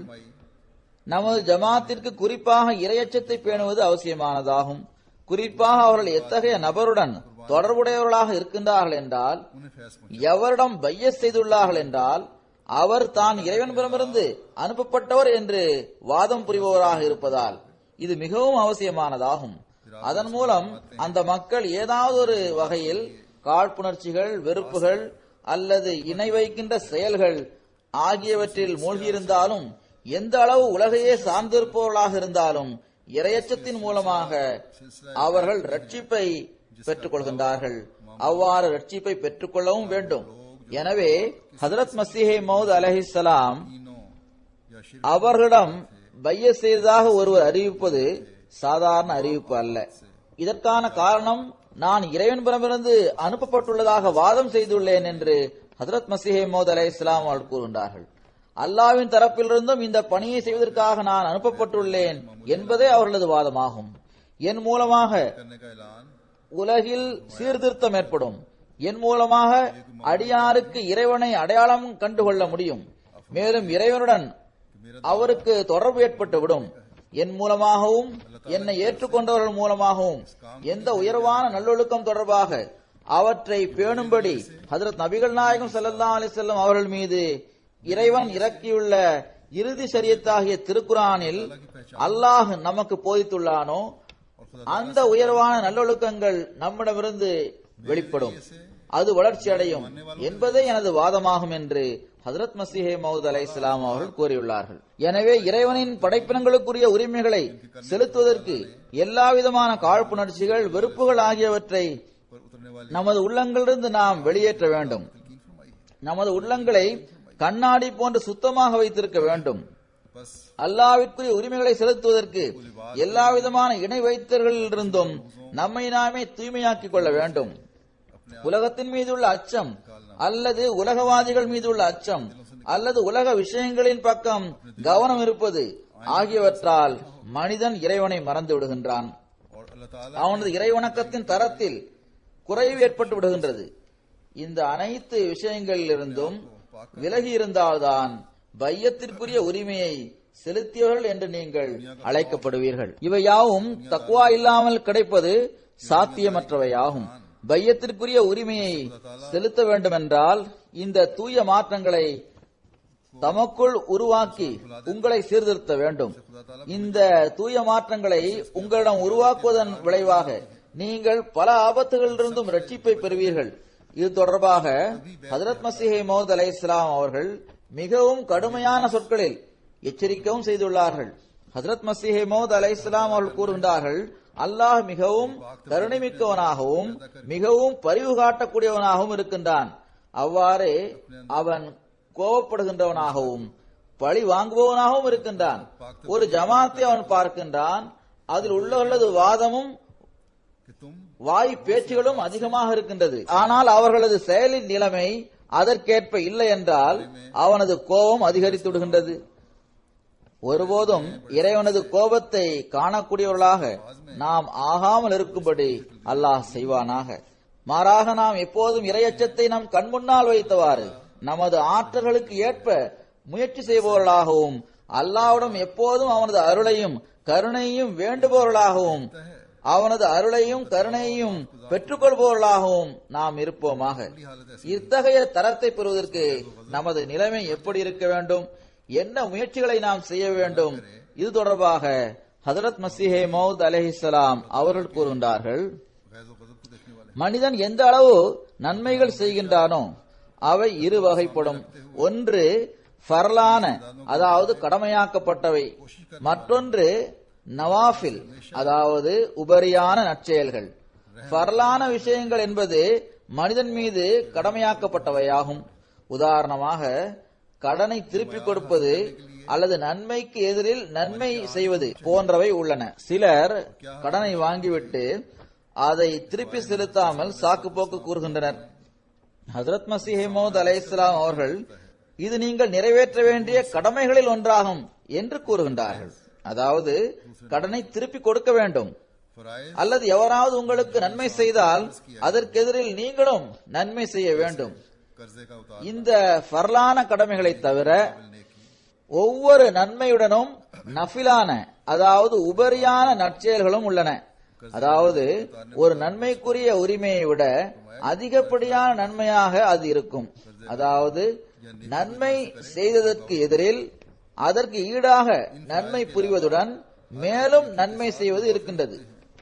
நமது ஜமாத்திற்கு குறிப்பாக இரையச்சத்தை பேணுவது அவசியமானதாகும் குறிப்பாக அவர்கள் எத்தகைய நபருடன் தொடர்புடையவர்களாக இருக்கின்றார்கள் என்றால் उन्हें फैस எவரிடம் பைய செய்துள்ளார்கள் என்றால் அவர் தான் இறைவனிடமிருந்து அனுப்பப்பட்டவர் என்று வாதம் புரிபவராக இருப்பதால் இது மிகவும் அவசியமானதாகும் அதன் மூலம் அந்த மக்கள் ஏதாவது ஒரு வகையில் காழ்ப்புணர்ச்சிகள் வெறுப்புகள் அல்லது இணை வைக்கின்ற செயல்கள் ஆகியவற்றில் மூழ்கியிருந்தாலும் எந்த அளவு உலகையே சார்ந்திருப்பவர்களாக இருந்தாலும் இரையச்சத்தின் மூலமாக அவர்கள் ரட்சிப்பை பெற்றுக் கொள்கின்றார்கள் அவ்வாறு ரட்சிப்பை பெற்றுக்கொள்ளவும் வேண்டும் எனவே ஹதரத் மசீஹே மௌத் அலஹிசலாம் तीनों या शिर அவர்களிடம் பைய செய்ததாக ஒருவர் அறிவிப்பது சாதாரண அறிவிப்பு அல்ல இதற்கான காரணம் நான் இறைவன்புறமிருந்து அனுப்பப்பட்டுள்ளதாக வாதம் செய்துள்ளேன் என்று ஹதரத் மசீஹே மௌத் அலை இஸ்லாம் அவர்கள் கூறுகின்றார்கள் அல்லாவின் தரப்பிலிருந்தும் இந்த பணியை செய்வதற்காக நான் அனுப்பப்பட்டுள்ளேன் என்பதே அவர்களது வாதமாகும் என் மூலமாக करने का ऐलान உலகில் சீர்திருத்தம் ஏற்படும் என் மூலமாக அடியாருக்கு இறைவனை அடையாளம் கண்டுகொள்ள முடியும் மேலும் இறைவனுடன் அவருக்கு தொடர்பு ஏற்பட்டுவிடும் என் மூலமாகவும் என்னை ஏற்றுக்கொண்டவர்கள் மூலமாகவும் எந்த உயர்வான நல்லொழுக்கம் தொடர்பாக அவற்றை பேணும்படி ஹதரத் நபிகள் நாயகம் ஸல்லல்லாஹு அலைஹி வஸல்லம் அவர்கள் மீது இறைவன் இறக்கியுள்ள இறுதி சரியத்தாகிய திருக்குரானில் அல்லாஹ் நமக்கு போதித்துள்ளானோ அந்த உயர்வான நல்லொழுக்கங்கள் நம்மிடமிருந்து வெளிப்படும் அது வளர்ச்சி அடையும் என்பதே எனது வாதமாகும் என்று ஹசரத் மசீஹே மவுத் அலை இஸ்லாம் அவர்கள் கூறியுள்ளார்கள் எனவே இறைவனின் படைப்பினங்களுக்குரிய உரிமைகளை செலுத்துவதற்கு எல்லா விதமான காழ்ப்புணர்ச்சிகள் வெறுப்புகள் ஆகியவற்றை पर उतरने वाली நமது உள்ளங்களிலிருந்து நாம் வெளியேற்ற வேண்டும் यकीन फरमाई நமது உள்ளங்களை கண்ணாடி போன்று சுத்தமாக வைத்திருக்க வேண்டும் बस அல்லாவிற்குரிய உரிமைகளை செலுத்துவதற்கு எல்லா விதமான இணை வைத்தர்களிலிருந்தும் நம்மை நாமே தூய்மையாக்கிக் கொள்ள வேண்டும் உலகத்தின் மீதுள்ள அச்சம் அல்லது உலகவாதிகள் மீதுள்ள அச்சம் அல்லது உலக விஷயங்களின் பக்கம் கவனம் இருப்பது ஆகியவற்றால் மனிதன் இறைவனை மறந்து விடுகின்றான் और अल्लाह ताला அவனது இறைவணக்கத்தின் தரத்தில் குறைவு ஏற்பட்டு விடுகின்றது இந்த அனைத்து விஷயங்களிலிருந்தும் விலகி இருந்தால்தான் பையத்திற்குரிய உரிமையை செலுத்தியவர்கள் என்று நீங்கள் அழைக்கப்படுவீர்கள் இவை யாவும் தக்குவா இல்லாமல் கிடைப்பது சாத்தியமற்றவையாகும் பையத்திற்குரிய உரிமையை செலுத்த வேண்டுமென்றால் இந்த தூய மாற்றங்களை தமக்குள் உருவாக்கி உங்களை சீர்திருத்த வேண்டும் இந்த தூய மாற்றங்களை உங்களிடம் உருவாக்குவதன் விளைவாக நீங்கள் பல ஆபத்துகளிலிருந்தும் ரட்சிப்பை பெறுவீர்கள் இது தொடர்பாக ஹதரத் மசிஹே மௌத் அலை இஸ்லாம் அவர்கள் மிகவும் கடுமையான சொற்களில் எச்சரிக்கவும் செய்துள்ளார்கள் ஹதரத் மசிஹே மௌத் அலை இஸ்லாம் அவர்கள் கூறுகின்றார்கள் அல்லாஹ் மிகவும் கருணைமிக்கவனாகவும் மிகவும் பரிவு காட்டக்கூடியவனாகவும் இருக்கின்றான் அவ்வாறே அவன் கோபப்படுகின்றவனாகவும் பழி வாங்குபவனாகவும் இருக்கின்றான் ஒரு ஜமாத்தை அவன் பார்க்கின்றான் அதில் உள்ள உள்ளது வாதமும் कि तुम வாய் பேச்சுகளும் அதிகமாக இருக்கின்றது ஆனால் அவர்களது செயலின் நிலைமை அதற்கேற்ப இல்லை என்றால் அவனது கோபம் அதிகரித்து விடுகின்றது ஒருபோதும் இறைவனது கோபத்தை காணக்கூடியவர்களாக நாம் ஆகாமல் இருக்கும்படி அல்லாஹ் செய்வானாக மாறாக நாம் எப்போதும் இரையச்சத்தை நம் கண்முன்னால் வைத்தவாறு நமது ஆற்றல்களுக்கு ஏற்ப முயற்சி செய்பவர்களாகவும் அல்லாஹ்விடம் எப்போதும் அவனது அருளையும் கருணையும் வேண்டுபவர்களாகவும் அவனது அருளையும் கருணையும் பெற்றுக்கொள்பவர்களாகவும் நாம் இருப்போமாக இத்தகைய தரத்தை பெறுவதற்கு நமது நிலைமை எப்படி இருக்க வேண்டும் என்ன முயற்சிகளை நாம் செய்ய வேண்டும் இது தொடர்பாக ஹதரத் மசிஹே மௌத் அலைஹிஸ்ஸலாம் அவர்கள் கூறுகின்றார்கள் गैज़ गजब को देखने वाले மனிதன் எந்த அளவு நன்மைகள் செய்கின்றானோ அவை இரு வகைப்படும் ஒன்று ஃபர்லான அதாவது கடமையாக்கப்பட்டவை மற்றொன்று நவாஃபில் அதாவது உபரியான நற்செயல்கள் ஃபர்லான விஷயங்கள் என்பது மனிதன் மீது கடமையாக்கப்பட்டவையாகும் உதாரணமாக கடனை திருப்பிக் கொடுப்பது அல்லது நன்மைக்கு எதிரில் நன்மை செய்வது போன்றவை உள்ளன சிலர் கடனை வாங்கிவிட்டு அதை திருப்பி செலுத்தாமல் சாக்கு போக்கு கூறுகின்றனர் ஹசரத் மசீஹ் மௌத் அலை இஸ்லாம் அவர்கள் இது நீங்கள் நிறைவேற்ற வேண்டிய கடமைகளில் ஒன்றாகும் என்று கூறுகின்றார்கள் அதாவது கடனை திருப்பி கொடுக்க வேண்டும் फराइज அல்லது எவராவது உங்களுக்கு நன்மை செய்தால் அதற்கெதிரில் நீங்களும் நன்மை செய்ய வேண்டும் कर्जे का उतार இந்த ஃபர்லான கடமைகளை தவிர ஒவ்வொரு நன்மையுடனும் நஃபிலான அதாவது உபரியான நற்செயல்களும் உள்ளன அதாவது ஒரு நன்மைக்குரிய உரிமையை விட அதிகப்படியான நன்மையாக அது இருக்கும் அதாவது நன்மை செய்ததற்கு எதிரில் அதற்கு ஈடாக நன்மை புரிவதுடன் மேலும் நன்மை செய்வது இருக்கின்றது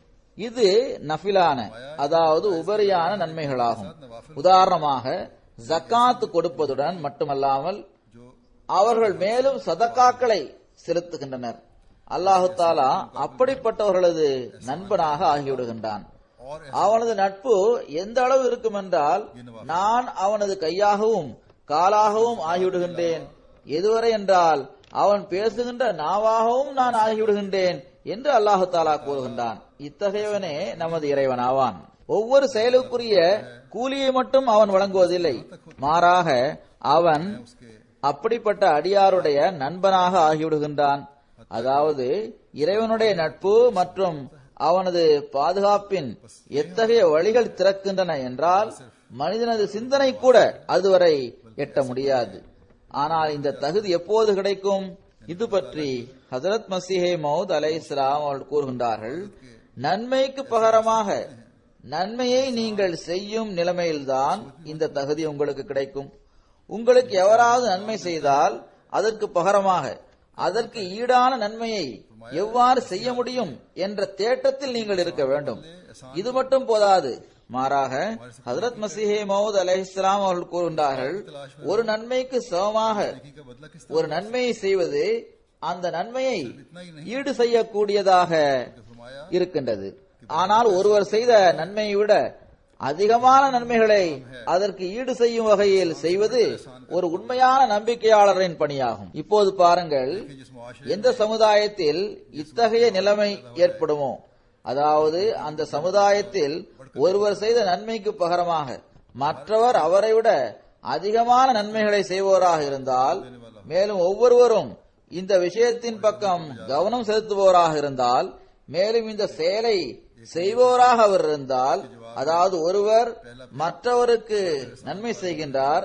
இது நஃபிலான அதாவது உபரியான நன்மைகளாகும் உதாரணமாக ஜக்காத் கொடுப்பதுடன் மட்டுமல்லாமல் அவர்கள் மேலும் சதக்காக்களை செலுத்துகின்றனர் அல்லாஹு தாலா அப்படிப்பட்டவர்களது நண்பனாக ஆகிவிடுகின்றான் और அவனது நட்பு எந்த அளவு இருக்கும் என்றால் நான் அவனது கையாகவும் காலாகவும் ஆகிவிடுகின்றேன் எதுவரை என்றால் அவன் பேசுகின்ற நாவாகவும் நான் ஆகிவிடுகின்றேன் என்று அல்லாஹு தாலா கூறுகின்றான் இத்தகையவனே நமது இறைவனாவான் ஒவ்வொரு செயலுக்குரிய கூலியை மட்டும் அவன் வழங்குவதில்லை மாறாக அவன் அப்படிப்பட்ட அடியாருடைய நண்பனாக ஆகிவிடுகின்றான் அதாவது இறைவனுடைய நட்பு மற்றும் அவனது பாதுகாப்பின் எத்தகைய வழிகள் திறக்கின்றன என்றால் மனிதனது சிந்தனை கூட அதுவரை எட்ட முடியாது ஆனால் இந்த தகுதி எப்போது கிடைக்கும் இது பற்றி ஹசரத் மசிஹே மவுத் அலை இஸ்லாம் அவர்கள் கூறுகின்றார்கள் நன்மைக்கு பகரமாக நன்மையை நீங்கள் செய்யும் நிலைமையில்தான் இந்த தகுதி உங்களுக்கு கிடைக்கும் உங்களுக்கு எவராவது நன்மை செய்தால் அதற்கு பகரமாக அதற்கு ஈடான நன்மையை எவ்வாறு செய்ய முடியும் என்ற தேட்டத்தில் நீங்கள் இருக்க வேண்டும் இது மட்டும் போதாது மாறாக ஹசரத் மசிஹே மவுத் அலைஹிஸ்லாம் அவர்கள் கூறுகின்றார்கள் ஒரு நன்மைக்கு சமமாக नेकी का बदला किस ஒரு நன்மையை செய்வது அந்த நன்மையை ஈடு செய்யக்கூடியதாக இருக்கின்றது ஆனால் ஒருவர் செய்த நன்மையை விட அதிகமான நன்மைகளை அதற்கு ஈடு செய்யும் வகையில் செய்வது ஒரு உண்மையான நம்பிக்கையாளரின் பணியாகும் இப்போது பாருங்கள் जिस मुआशरे எந்த சமுதாயத்தில் இத்தகைய நிலைமை ஏற்படுமோ அதாவது அந்த சமுதாயத்தில் ஒருவர் செய்த நன்மைக்கு பகரமாக மற்றவர் அவரை விட அதிகமான நன்மைகளை செய்வோராக இருந்தால் மேலும் ஒவ்வொருவரும் இந்த விஷயத்தின் பக்கம் கவனம் செலுத்துவோராக இருந்தால் மேலும் இந்த செயலை செய்வோராக அவர் இருந்தால் அதாவது ஒருவர் மற்றவருக்கு நன்மை செய்கின்றார்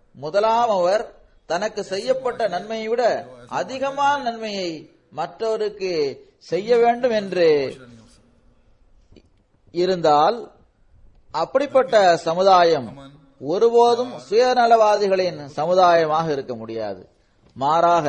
முதலாம் அவர் தனக்கு செய்யப்பட்ட நன்மையை விட அதிகமான நன்மையை மற்றவருக்கு செய்ய வேண்டும் என்று இருந்தால் அப்படிப்பட்ட சமுதாயம் ஒருபோதும் சுயநலவாதிகளின் சமுதாயமாக இருக்க முடியாது மாறாக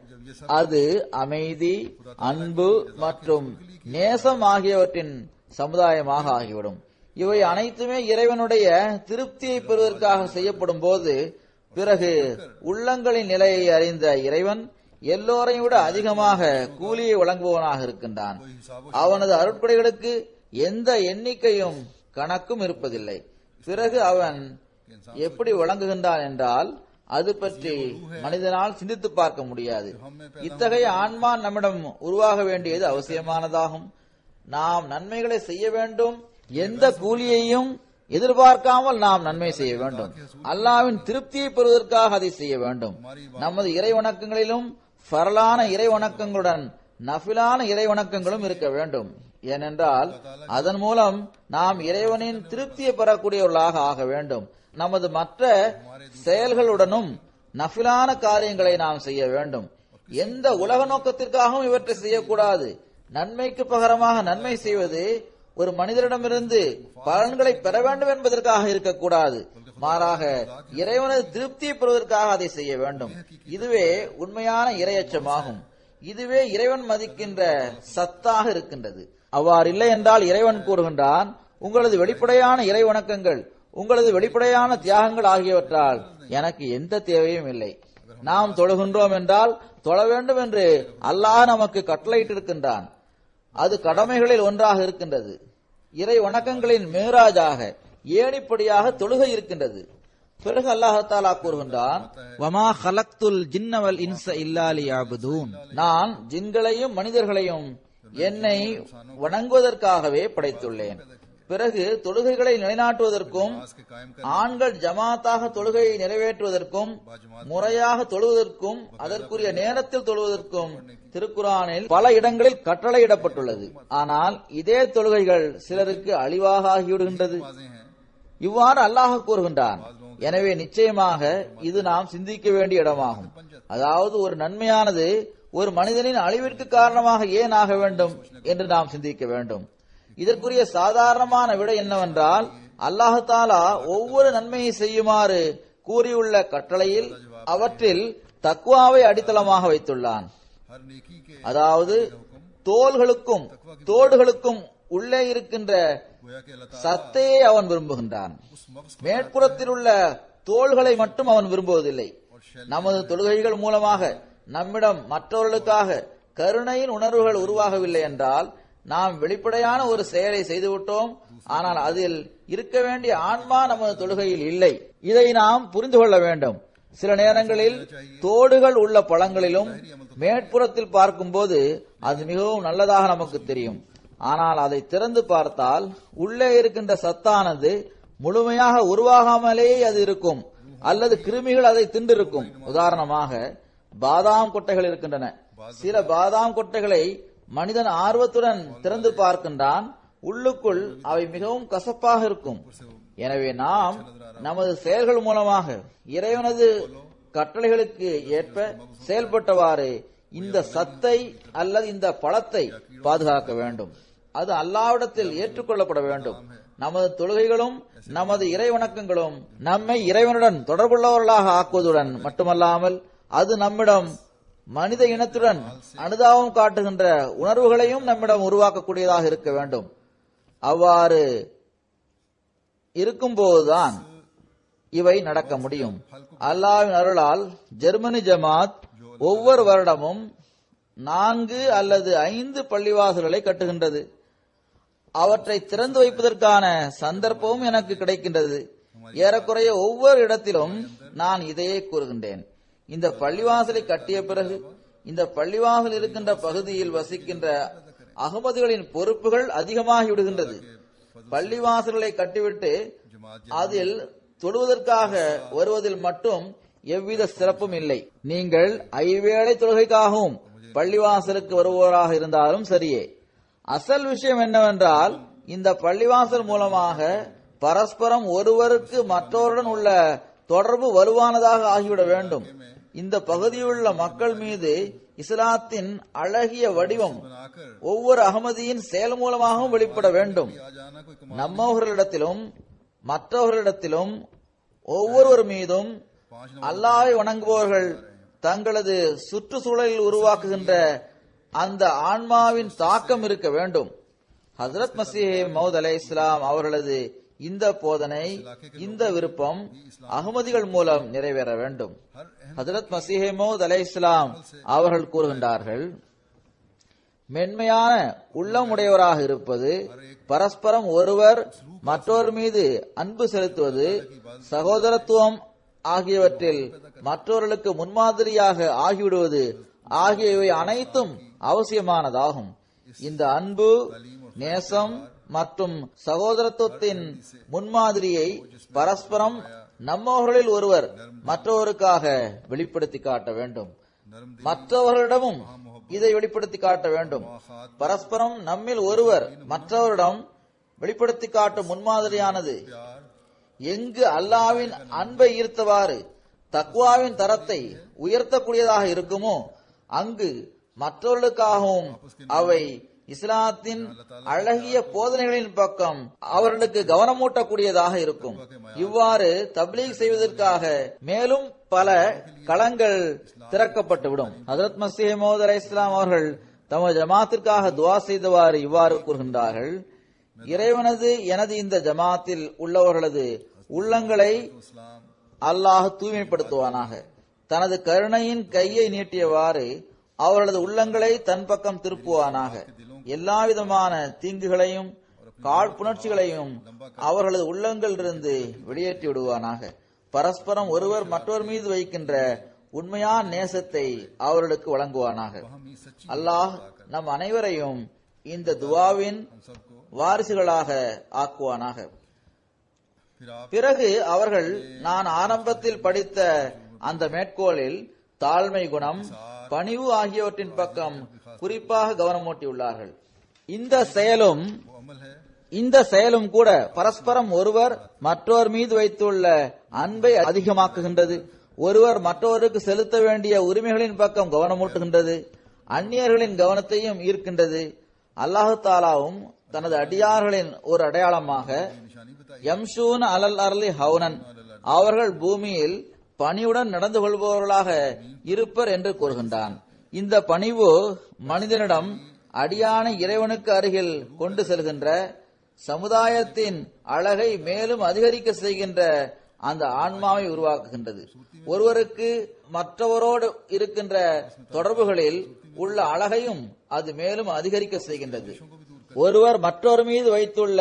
அது அமைதி அன்பு மற்றும் நேசம் ஆகியவற்றின் சமுதாயமாக ஆகிவிடும் இவை அனைத்துமே இறைவனுடைய திருப்தியை பெறுவதற்காக செய்யப்படும் போது பிறகு உள்ளங்களின் நிலையை அறிந்த இறைவன் எல்லோரையும் விட அதிகமாக கூலியை வழங்குபவனாக இருக்கின்றான் அவனது அருட்படைகளுக்கு எந்த எண்ணிக்கையும் கணக்கும் இருப்பதில்லை பிறகு அவன் எப்படி வழங்குகின்றான் என்றால் அது பற்றி மனிதனால் சிந்தித்து பார்க்க முடியாது இத்தகைய ஆன்மா நம்மிடம் உருவாக வேண்டியது அவசியமானதாகும் நாம் நன்மைகளை செய்ய வேண்டும் எந்த கூலியையும் எதிர்பார்க்காமல் நாம் நன்மை செய்ய வேண்டும் அல்லாவின் திருப்தியை பெறுவதற்காக அதை செய்ய வேண்டும் நமது இறை வணக்கங்களிலும் ஃபரலான இறை வணக்கங்களுடன் நஃபிலான இறை வணக்கங்களும் இருக்க வேண்டும் ஏனென்றால் அதன் மூலம் நாம் இறைவனின் திருப்தியை பெறக்கூடியவர்களாக ஆக வேண்டும் நமது மற்ற செயல்களுடனும் நஃபிலான காரியங்களை நாம் செய்ய வேண்டும் எந்த உலக நோக்கத்திற்காகவும் இவற்றை செய்யக்கூடாது நன்மைக்கு பகரமாக நன்மை செய்வது ஒரு மனிதரிடமிருந்து பலன்களை பெற வேண்டும் என்பதற்காக இருக்கக்கூடாது மாறாக இறைவனது திருப்தியை பெறுவதற்காக அதை செய்ய வேண்டும் இதுவே உண்மையான இரையச்சமாகும் இதுவே இறைவன் மதிக்கின்ற சத்தாக இருக்கின்றது அவ்வாறு இல்லை என்றால் இறைவன் கூறுகின்றான் உங்களது வெளிப்படையான இறை வணக்கங்கள் உங்களது வெளிப்படையான தியாகங்கள் ஆகியவற்றால் எனக்கு எந்த தேவையும் இல்லை நாம் தொழுகின்றோம் என்றால் தொழ வேண்டும் என்று அல்லாஹ் நமக்கு கட்டளையிட்டிருக்கின்றான் அது கடமைகளில் ஒன்றாக இருக்கின்றது இறை வணக்கங்களின் மேராஜாக ஏணிப்படியாக தொழுகை இருக்கின்றது பிறகு அல்லாஹாலா கூறுகின்றான் வமா ஹலக்துல் ஜின்னவல் இன்ச இல்லாலி யாபுதூன் நான் ஜின்களையும் மனிதர்களையும் என்னை வணங்குவதற்காகவே படைத்துள்ளேன் பிறகு தொழுகைகளை நிலைநாட்டுவதற்கும் ஆண்கள் ஜமாத்தாக தொழுகையை நிறைவேற்றுவதற்கும் முறையாக தொழுவதற்கும் அதற்குரிய நேரத்தில் தொழுவதற்கும் திருக்குறானில் பல இடங்களில் கட்டளையிடப்பட்டுள்ளது ஆனால் இதே தொழுகைகள் சிலருக்கு அழிவாக ஆகிவிடுகின்றது இவ்வாறு அல்லாஹ் கூறுகின்றான் எனவே நிச்சயமாக இது நாம் சிந்திக்க வேண்டிய இடமாகும் அதாவது ஒரு நன்மையானது ஒரு மனிதனின் அழிவிற்கு காரணமாக ஏன் ஆக வேண்டும் என்று நாம் சிந்திக்க வேண்டும் இதற்குரிய சாதாரணமான விடை என்னவென்றால் அல்லாஹு தாலா ஒவ்வொரு நன்மையை செய்யுமாறு கூறியுள்ள கட்டளையில் அவற்றில் தக்குவாவை அடித்தளமாக வைத்துள்ளான் हर नेकी के அதாவது தோள்களுக்கும் தோடுகளுக்கும் உள்ளே இருக்கின்ற गोया के अल्लाह சத்தையே அவன் விரும்புகின்றான் उस मक्स மேற்புறத்தில் உள்ள தோள்களை மட்டும் அவன் விரும்புவதில்லை நமது தொழுகைகள் மூலமாக நம்மிடம் மற்றவர்களுக்காக கருணையின் உணர்வுகள் உருவாகவில்லை என்றால் நாம் வெளிப்படையான ஒரு செயலை செய்துவிட்டோம் ஆனால் அதில் இருக்க வேண்டிய ஆன்மா நமது தொழுகையில் இல்லை இதை நாம் புரிந்து கொள்ள வேண்டும் சில நேரங்களில் தோடுகள் உள்ள பழங்களிலும் மேற்புறத்தில் பார்க்கும்போது அது மிகவும் நல்லதாக நமக்கு தெரியும் ஆனால் அதை திறந்து பார்த்தால் உள்ளே இருக்கின்ற சத்தானது முழுமையாக உருவாகாமலேயே அது இருக்கும் அல்லது கிருமிகள் அதை தின்றிருக்கும் உதாரணமாக பாதாம் கொட்டைகள் இருக்கின்றன சில பாதாம் கொட்டைகளை மனிதன் ஆர்வத்துடன் திறந்து பார்க்கின்றான் உள்ளுக்குள் அவை மிகவும் கசப்பாக இருக்கும் எனவே நாம் நமது செயல்கள் மூலமாக இறைவனது கட்டளைகளுக்கு ஏற்ப செயல்பட்டவாறு இந்த சத்தை அல்லது இந்த பழத்தை பாதுகாக்க வேண்டும் அது அல்லாவிடத்தில் ஏற்றுக்கொள்ளப்பட வேண்டும் நமது தொழுகைகளும் நமது இறை வணக்கங்களும் நம்மை இறைவனுடன் தொடர்புள்ளவர்களாக ஆக்குவதுடன் மட்டுமல்லாமல் அது நம்மிடம் மனித இனத்துடன் அனுதாபம் காட்டுகின்ற உணர்வுகளையும் நம்மிடம் உருவாக்கக்கூடியதாக இருக்க வேண்டும் அவ்வாறு இருக்கும்போதுதான் இவை நடக்க முடியும் அல்லாவின் அருளால் ஜெர்மனி ஜமாத் ஒவ்வொரு வருடமும் நான்கு அல்லது ஐந்து பள்ளிவாசல்களை கட்டுகின்றது அவற்றை திறந்து வைப்பதற்கான சந்தர்ப்பமும் எனக்கு கிடைக்கின்றது ஏறக்குறைய ஒவ்வொரு இடத்திலும் நான் இதையே கூறுகின்றேன் இந்த பள்ளிவாசலை கட்டிய பிறகு இந்த பள்ளிவாசல் இருக்கின்ற பகுதியில் வசிக்கின்ற அகமதிகளின் பொறுப்புகள் அதிகமாகி விடுகின்றது பள்ளிவாசல்களை கட்டிவிட்டு அதில் தொழுவதற்காக வருவதில் மட்டும் எவ்வித சிறப்பும் இல்லை நீங்கள் ஐவேளை தொழுகைக்காகவும் பள்ளிவாசலுக்கு வருவோராக இருந்தாலும் சரியே அசல் விஷயம் என்னவென்றால் இந்த பள்ளிவாசல் மூலமாக பரஸ்பரம் ஒருவருக்கு மற்றவருடன் உள்ள தொடர்பு வலுவானதாக ஆகிவிட வேண்டும் இந்த பகுதியுள்ள மக்கள் மீது இஸ்லாத்தின் அழகிய வடிவம் बनाकर ஒவ்வொரு அகமதியின் செயல் மூலமாகவும் வெளிப்பட வேண்டும் आ जाना कोई कमाल நம்மவர்களிடத்திலும் மற்றவர்களிடத்திலும் ஒவ்வொருவர் மீதும் அல்லாஹ்வை வணங்குபவர்கள் தங்களது சுற்றுச்சூழலில் உருவாக்குகின்ற அந்த ஆன்மாவின் தாக்கம் இருக்க வேண்டும் ஹசரத் மசீஹ் மௌத் அலை இஸ்லாம் அவர்களது இந்த போதனை இந்த விருப்பம் அகமதிகள் மூலம் நிறைவேற வேண்டும் हर अहम ஹசரத் மசீஹ் மௌத் அலை இஸ்லாம் அவர்கள் கூறுகின்றார்கள் மென்மையான உள்ளமுடையவராக இருப்பது பரஸ்பரம் ஒருவர் மற்றொரு மீது அன்பு செலுத்துவது சகோதரத்துவம் ஆகியவற்றில் மற்றவர்களுக்கு முன்மாதிரியாக ஆகிவிடுவது ஆகியவை அனைத்தும் அவசியமானதாகும் இந்த அன்பு நேசம் மற்றும் சகோதரத்துவத்தின் முன்மாதிரியை பரஸ்பரம் நம்மவர்களில் ஒருவர் மற்றவருக்காக வெளிப்படுத்தி காட்ட வேண்டும் नरम மற்றவர்களிடமும் இதை வெளிப்படுத்தி காட்ட வேண்டும் பரஸ்பரம் நம்மில் ஒருவர் மற்றவரிடம் வெளிப்படுத்தி காட்டும் முன்மாதிரியானது प्यार எங்கு அல்லாவின் அன்பை ஈர்த்தவாறு தக்வாவின் தரத்தை உயர்த்தக்கூடியதாக இருக்குமோ அங்கு மற்றவர்களுக்காகவும் அவை இஸ்லாத்தின் அழகிய போதனைகளின் பக்கம் அவர்களுக்கு கவனமூட்டக்கூடியதாக இருக்கும் இவ்வாறு தப்லீக் செய்வதற்காக மேலும் பல களங்கள் திறக்கப்பட்டுவிடும் ஹசரத் மசீஹ் மோத் அலை இஸ்லாம் அவர்கள் தமது ஜமாத்திற்காக துவா செய்தவாறு இவ்வாறு கூறுகின்றார்கள் இறைவனது எனது இந்த ஜமாத்தில் உள்ளவர்களது உள்ளங்களை इस्लाम அல்லாஹ் தூய்மைப்படுத்துவானாக தனது கருணையின் கையை நீட்டியவாறு அவர்களது உள்ளங்களை தன் பக்கம் திருப்புவானாக எல்லாவிதமான தீங்குகளையும் காழ்ப்புணர்ச்சிகளையும் அவர்களது உள்ளங்களிலிருந்து வெளியேற்றி விடுவானாக பரஸ்பரம் ஒருவர் மற்றவர் மீது வைக்கின்ற உண்மையான நேசத்தை அவர்களுக்கு வழங்குவானாக हम ही सच्ची அல்லாஹ் நம் அனைவரையும் இந்த துவாவின் सबको வாரிசுகளாக ஆக்குவானாக फिर आप பிறகு அவர்கள் நான் ஆரம்பத்தில் படித்த அந்த மேற்கோளில் தாழ்மை குணம் பணிவு ஆகியவற்றின் பக்கம் குறிப்பாக கவனமூட்டியுள்ளார்கள் இந்த செயலும் वो अमल है இந்த செயலும் கூட பரஸ்பரம் ஒருவர் மற்றவர் மீது வைத்துள்ள அன்பை அதிகமாக்குகின்றது ஒருவர் மற்றவருக்கு செலுத்த வேண்டிய உரிமைகளின் பக்கம் கவனமூட்டுகின்றது அந்நியர்களின் கவனத்தையும் ஈர்க்கின்றது அல்லாஹு தாலாவும் தனது அடியார்களின் ஒரு அடையாளமாக निशानी बताई யம்ஷூன் அலல் அர்லி ஹவுனன் அவர்கள் பூமியில் பணிவுடன் நடந்து கொள்பவர்களாக இருப்பர் என்று கூறுகின்றான் இந்த பணிவு மனிதனிடம் அடியான இறைவனுக்கு அருகில் கொண்டு செல்கின்ற சமுதாயத்தின் அழகை மேலும் அதிகரிக்க செய்கின்ற அந்த ஆன்மாவை உருவாக்குகின்றது ஒருவருக்கு மற்றவரோடு இருக்கின்ற தொடர்புகளில் உள்ள அழகையும் அது மேலும் அதிகரிக்க செய்கின்றது ஒருவர் மற்றொரு மீது வைத்துள்ள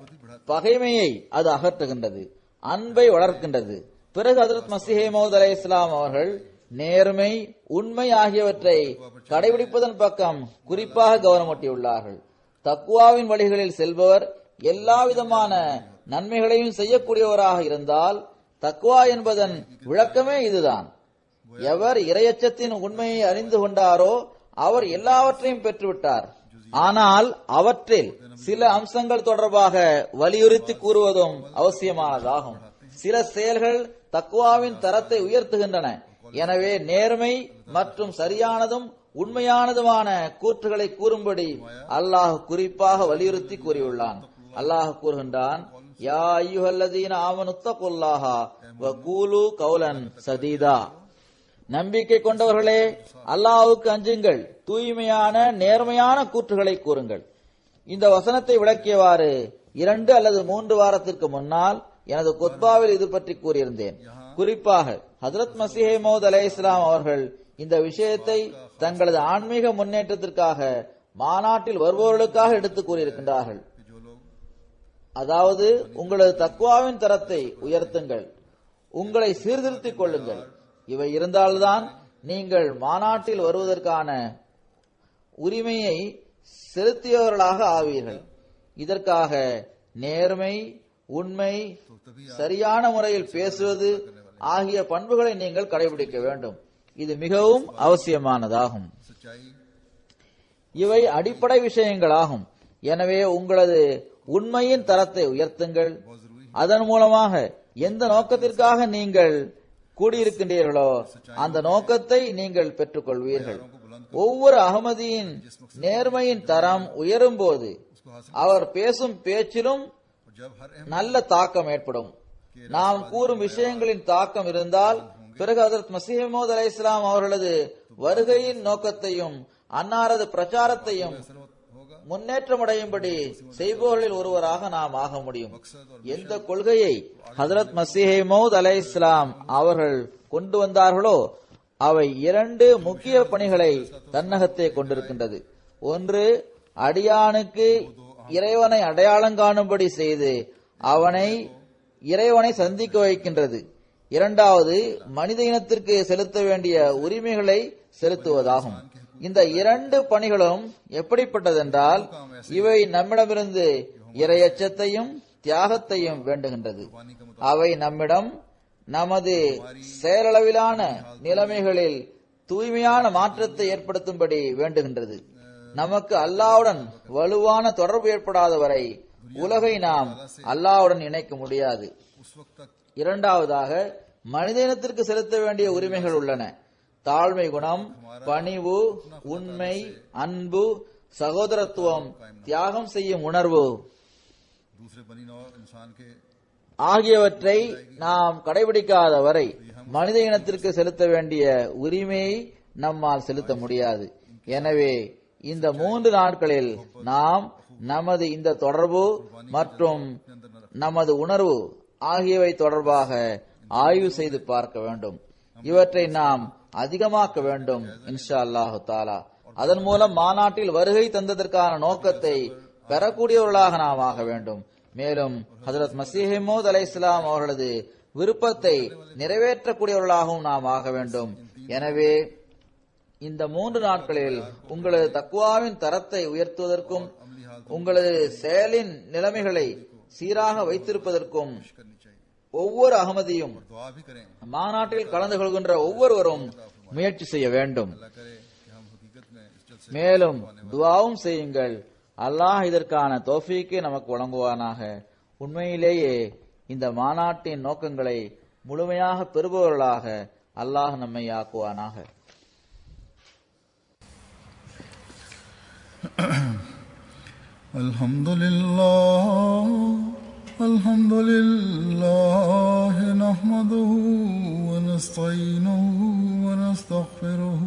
பகைமையை அது அகற்றுகின்றது அன்பை வளர்க்கின்றது பிறகு ஹதரத் மசிஹே மௌத் அலை இஸ்லாம் அவர்கள் நேர்மை உண்மை ஆகியவற்றை கடைபிடிப்பதன் பக்கம் குறிப்பாக கவனமூட்டியுள்ளார்கள் தக்குவாவின் வழிகளில் செல்பவர் எல்லா விதமான நன்மைகளையும் செய்யக்கூடியவராக இருந்தால் தக்குவா என்பதன் விளக்கமே இதுதான் எவர் இரையச்சத்தின் உண்மையை அறிந்து கொண்டாரோ அவர் எல்லாவற்றையும் பெற்றுவிட்டார் ஆனால் அவற்றில் சில அம்சங்கள் தொடர்பாக வலியுறுத்தி கூறுவதும் அவசியமானதாகும் சில செயல்கள் தக்குவாவின் தரத்தை உயர்த்துகின்றன எனவே நேர்மை மற்றும் சரியானதும் உண்மையானதுமான கூற்றுகளை கூறும்படி அல்லாஹ் குறிப்பாக வலியுறுத்தி கூறியுள்ளான் அல்லாஹ் கூறுகின்றான் யா ஐயுஹல்லதீன ஆமனுத்தகுல்லாஹா வ கூலு கௌலன் சதீதா நம்பிக்கை கொண்டவர்களே அல்லாஹ்வுக்கு அஞ்சுங்கள் தூய்மையான நேர்மையான கூற்றுகளை கூறுங்கள் இந்த வசனத்தை விளக்கியவாறு இரண்டு அல்லது மூன்று வாரத்திற்கு முன்னால் எனது கொத்பாவில் இது பற்றி கூறியிருந்தேன் குறிப்பாக ஹஜரத் மசீஹே மௌத் அலை இஸ்லாம் அவர்கள் இந்த விஷயத்தை தங்களது ஆன்மீக முன்னேற்றத்திற்காக மாநாட்டில் வருபவர்களுக்காக எடுத்து கூறியிருக்கின்றார்கள் कि जो लोग அதாவது உங்களது தக்குவாவின் தரத்தை உயர்த்துங்கள் உங்களை சீர்திருத்திக் கொள்ளுங்கள் இவை இருந்தால்தான் நீங்கள் மாநாட்டில் வருவதற்கான உரிமையை செலுத்தியவர்களாக ஆவீர்கள் இதற்காக நேர்மை உண்மை சரியான முறையில் பேசுவது ஆகிய பண்புகளை நீங்கள் கடைபிடிக்க வேண்டும் இது மிகவும் அவசியமானதாகும் सच्चाई இவை அடிப்படை விஷயங்களாகும் எனவே உங்களது உண்மையின் தரத்தை உயர்த்துங்கள் அதன் மூலமாக எந்த நோக்கத்திற்காக நீங்கள் கூடியிருக்கின்றீர்களோ அந்த நோக்கத்தை நீங்கள் பெற்றுக்கொள்வீர்கள் ஒவ்வொரு அகமதியின் நேர்மையின் தரம் உயரும் போது அவர் பேசும் பேச்சிலும் और जब हर अहम நல்ல தாக்கம் ஏற்படும் நாம் கூறும் விஷயங்களின் தாக்கம் இருந்தால் பிறகு ஹதரத் மசீமோத் அலை இஸ்லாம் அவர்களது வருகையின் நோக்கத்தையும் அன்னாரது பிரச்சாரத்தையும் असर हो- होगा முன்னேற்றமடையும்படி செய்பவர்களில் ஒருவராக நாம் ஆக முடியும் எந்த கொள்கையை ஹதரத் மசீஹை மௌத் அலை இஸ்லாம் அவர்கள் கொண்டு வந்தார்களோ அவை இரண்டு முக்கிய பணிகளை தன்னகத்தே கொண்டிருக்கின்றது ஒன்று அடியானுக்கு இறைவனை அடையாளம் காணும்படி செய்து அவனை இறைவனை சந்திக்க வைக்கின்றது இரண்டாவது மனித இனத்திற்கு செலுத்த வேண்டிய உரிமைகளை செலுத்துவதாகும் இந்த இரண்டு பணிகளும் எப்படிப்பட்டதென்றால் இவை நம்மிடமிருந்து இரையச்சத்தையும் தியாகத்தையும் வேண்டுகின்றது அவை நம்மிடம் நமது செயலளவிலான நிலைமைகளில் தூய்மையான மாற்றத்தை ஏற்படுத்தும்படி வேண்டுகின்றது நமக்கு அல்லாவுடன் வலுவான தொடர்பு ஏற்படாத வரை உலகை நாம் அல்லாவுடன் இணைக்க முடியாது उस वक्त तक இரண்டாவதாக மனித இனத்திற்கு செலுத்த வேண்டிய உரிமைகள் உள்ளன தாழ்மை குணம் பணிவு உண்மை அன்பு சகோதரத்துவம் தியாகம் செய்யும் உணர்வு दूसरे बनी नौ इंसान के ஆகியவற்றை நாம் கடைபிடிக்காத வரை மனித இனத்திற்கு செலுத்த வேண்டிய உரிமையை நம்மால் செலுத்த முடியாது எனவே இந்த மூன்று நாட்களில் நாம் நமது இந்த தொடர்பு மற்றும் நமது உணர்வு ஆகியவை தொடர்பாக ஆய்வு செய்து பார்க்க வேண்டும் இவற்றை நாம் அதிகமாக்க வேண்டும் இன்ஷா அல்லாஹு தாலா அதன் மூலம் மாநாட்டில் வருகை தந்ததற்கான நோக்கத்தை பெறக்கூடியவர்களாக நாம் ஆக வேண்டும் மேலும் ஹசரத் மசீஹமோத் அலை இஸ்லாம் அவர்களது விருப்பத்தை நிறைவேற்றக்கூடியவர்களாகவும் நாம் ஆக வேண்டும் எனவே இந்த மூன்று நாட்களில் உங்களது தக்குவாவின் தரத்தை உயர்த்துவதற்கும் உங்களது செயலின் நிலைமைகளை சீராக வைத்திருப்பதற்கும் करनी चाहिए ஒவ்வொரு அகமதியும் दुआ भी करें மாநாட்டில் கலந்து கொள்கின்ற ஒவ்வொருவரும் முயற்சி செய்ய வேண்டும் अल्लाह करे कि हम हकीकत में इस जलसे மேலும் துவாவும் செய்யுங்கள் அல்லாஹ் இதற்கான தோஃபீக்கை நமக்கு வழங்குவானாக உண்மையிலேயே இந்த மாநாட்டின் நோக்கங்களை முழுமையாக பெறுபவர்களாக அல்லாஹ் நம்மை ஆக்குவானாக الحمد لله الحمد لله نحمده ونستعينه ونستغفره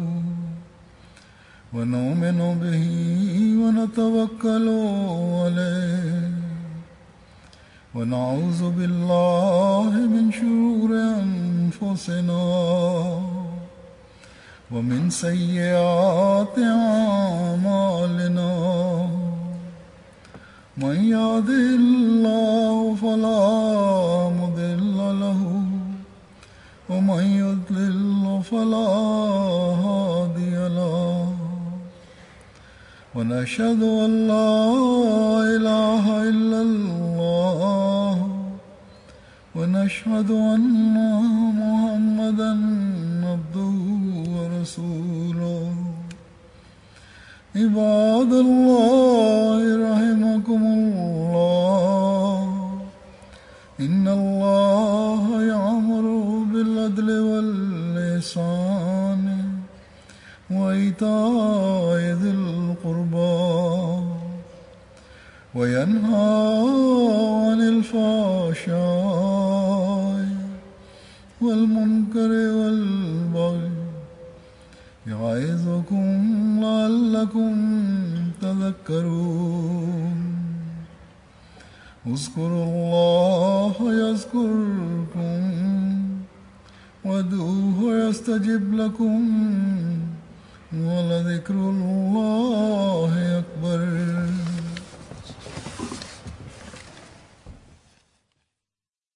ونؤمن به ونتوكل عليه ونعوذ بالله من شرور أنفسنا ومن سيئات أعمالنا من يهده الله فلا مضل له ومن يضلل فلا هادي له ونشهد أن لا إله إلا الله ونشهد أن محمدا عبده ورسوله عباد الله رحمكم الله إن الله يأمر بالعدل والإحسان وإيتاء ذي القربى وينهى عن الفحشاء والمنكر والبغي يعظكم لعلكم تذكرون اذكروا الله يذكركم وادعوه يستجب لكم ولذكر الله أكبر